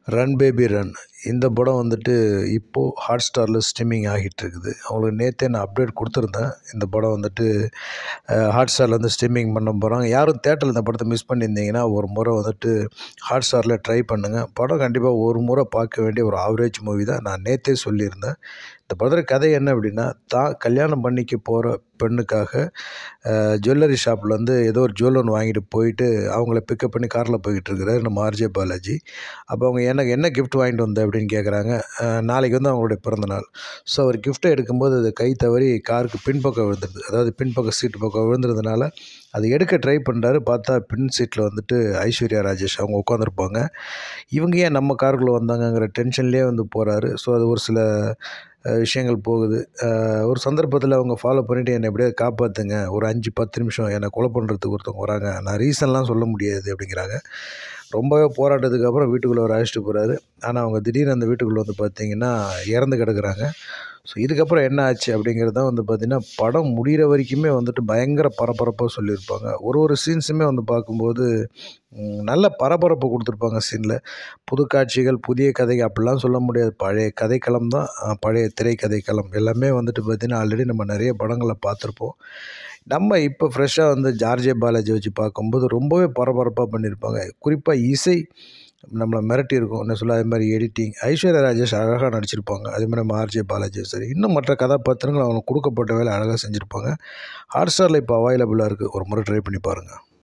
run baby run இந்த படம் வந்துட்டு இப்போது ஹாட் ஸ்டாரில் ஸ்ட்ரீமிங் ஆகிட்டுருக்குது அவங்களுக்கு நேற்றே நான் அப்டேட் கொடுத்துருந்தேன் இந்த படம் வந்துட்டு ஹாட் ஸ்டாரில் வந்து ஸ்ட்ரீமிங் பண்ண போகிறாங்க யாரும் தேட்டரில் இந்த படத்தை மிஸ் பண்ணியிருந்தீங்கன்னா ஒரு முறை வந்துட்டு ஹாட் ஸ்டாரில் ட்ரை பண்ணுங்கள் படம் கண்டிப்பாக ஒரு முறை பார்க்க வேண்டிய ஒரு ஆவரேஜ் மூவி தான் நான் நேற்றே சொல்லியிருந்தேன் இந்த படத்தில் கதை என்ன அப்படின்னா தான் கல்யாணம் பண்ணிக்க போகிற பெண்ணுக்காக ஜுவல்லரி ஷாப்பில் வந்து ஏதோ ஒரு ஜுவல் ஒன்று வாங்கிட்டு போயிட்டு அவங்கள பிக்கப் பண்ணி காரில் போய்கிட்டு இருக்கிறாரு நம்ம ஆர்ஜே பாலாஜி அப்போ அவங்க எனக்கு என்ன கிஃப்ட் வாங்கிட்டு வந்த அப்படின்னு கேட்குறாங்க நாளைக்கு வந்து அவங்களுடைய பிறந்தநாள் ஸோ அவர் கிஃப்ட்டை எடுக்கும்போது அது கை தவறி காருக்கு பின்பக்கம் விழுந்துருது அதாவது பின்பக்கம் சீட்டு பக்கம் விழுந்ததுனால அது எடுக்க ட்ரை பண்ணுறாரு பார்த்தா பின் சீட்டில் வந்துட்டு ஐஸ்வர்யா ராஜேஷ் அவங்க உட்காந்துருப்பாங்க இவங்க ஏன் நம்ம காருக்குள்ளே வந்தாங்கங்கிற டென்ஷன்லேயே வந்து போகிறாரு ஸோ அது ஒரு சில விஷயங்கள் போகுது ஒரு சந்தர்ப்பத்தில் அவங்க ஃபாலோ பண்ணிவிட்டு என்னை எப்படியாவது காப்பாற்றுங்க ஒரு அஞ்சு பத்து நிமிஷம் என்னை கொலை பண்ணுறதுக்கு ஒருத்தவங்க வராங்க நான் ரீசன்லாம் சொல்ல முடியாது அப்படிங்கிறாங்க ரொம்பவே போராட்டத்துக்கு அப்புறம் வீட்டுக்குள்ளே ஒரு அழைச்சிட்டு போகிறாரு ஆனால் அவங்க திடீர்னு அந்த வீட்டுக்குள்ளே வந்து பார்த்திங்கன்னா இறந்து கிடக்குறாங்க ஸோ இதுக்கப்புறம் என்ன ஆச்சு அப்படிங்கிறது தான் வந்து பார்த்திங்கன்னா படம் முடிகிற வரைக்குமே வந்துட்டு பயங்கர பரபரப்பாக சொல்லியிருப்பாங்க ஒரு ஒரு சீன்ஸுமே வந்து பார்க்கும்போது நல்ல பரபரப்பு கொடுத்துருப்பாங்க சீனில் புது காட்சிகள் புதிய கதை அப்படிலாம் சொல்ல முடியாது பழைய கதைக்களம் தான் பழைய திரைக்கதைக்களம் எல்லாமே வந்துட்டு பார்த்திங்கன்னா ஆல்ரெடி நம்ம நிறைய படங்களை பார்த்துருப்போம் நம்ம இப்போ ஃப்ரெஷ்ஷாக வந்து ஜார்ஜே பாலாஜி வச்சு பார்க்கும்போது ரொம்பவே பரபரப்பாக பண்ணியிருப்பாங்க குறிப்பாக இசை நம்மளை மிரட்டியிருக்கும் என்ன சொல்ல அதே மாதிரி எடிட்டிங் ஐஸ்வர்யா ராஜேஷ் அழகாக நடிச்சிருப்பாங்க அதே மாதிரி நம்ம ஆர்ஜே பாலாஜி சரி இன்னும் மற்ற கதாபாத்திரங்கள் அவங்களுக்கு கொடுக்கப்பட்ட வேலை அழகாக செஞ்சுருப்பாங்க ஹாட் ஸ்டாரில் இப்போ அவைலபிளாக இருக்குது ஒரு முறை ட்ரை பண்ணி பாருங்கள்